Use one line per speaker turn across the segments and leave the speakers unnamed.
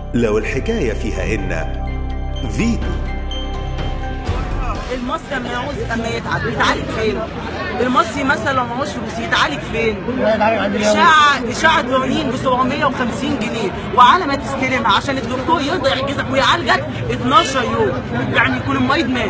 لو الحكاية فيها إن فيتو
المصري لما يعوز اما يتعب يتعالج فين؟ المصري مثلا لو معهوش فلوس يتعالج فين؟ اشاعه اشاعه قوانين ب 750 جنيه وعلى ما تستلمها عشان الدكتور يرضى يحجزك ويعالجك 12 يوم يعني يكون المريض مات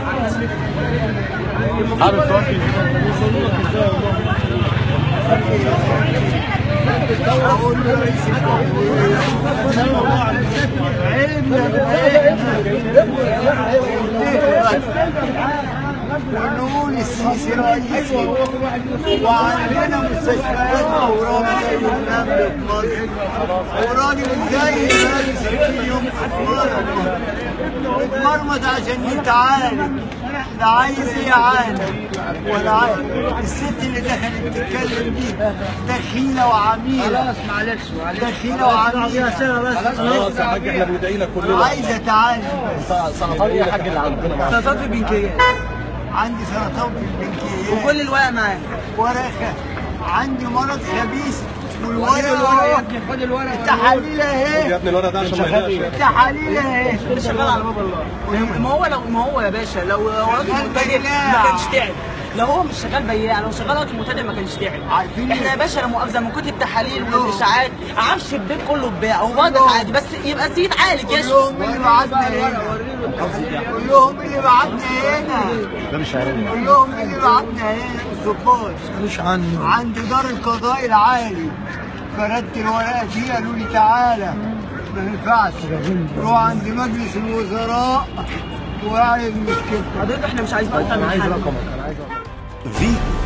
ونقول السيسي رئيسي وعندنا مستشفيات اورام زي النمل في مصر وراجل جاي يمسك فيهم اتمرمط اتمرمط عشان يتعالج لا عايز يعالج ولا عايز الست اللي دخلت تتكلم دي دخيله وعميله
معلش معلش
دخيله وعميله
خلاص يا حاج احنا بندعي لك كلنا
عايزه تعالج بس
سرطان ايه يا حاج اللي عندنا
سرطان في البنكرياس
عندي سرطان في البنكرياس
وكل الورق معاه
ورقه عندي مرض خبيث والورقه
خد الورقه يا
اهو
ابني خد الورقه
التحاليل
يا
اهي
ابني الورق ده عشان ما يضيعش
التحاليل اهي
اللي شغال على باب الله ما هو لو ما هو يا باشا لو هو راجل
شغال
مبتدئ
بياع.
ما كانش تعب لو هو مش شغال بياع لو شغال راجل مبتدئ ما كانش تعب
عارفين
احنا
ليه؟
يا باشا لا مؤاخذه من كتر التحاليل والاشاعات عفش البيت كله اتباع وبرضك عادي بس يبقى سيد عالج يا
كلهم اللي بعتنا هنا كلهم اللي بعتنا هنا
ده مش عارف
كلهم اللي بعتنا هنا الظباط
مش عنه
عند دار القضاء العالي فردت الورقه دي قالوا لي تعالى ما ينفعش روح عند مجلس الوزراء واعرف مشكلتك
حضرتك احنا مش عايزين اكتر من
عايز
حاجه
رقمك انا عايز رقمك
فيتو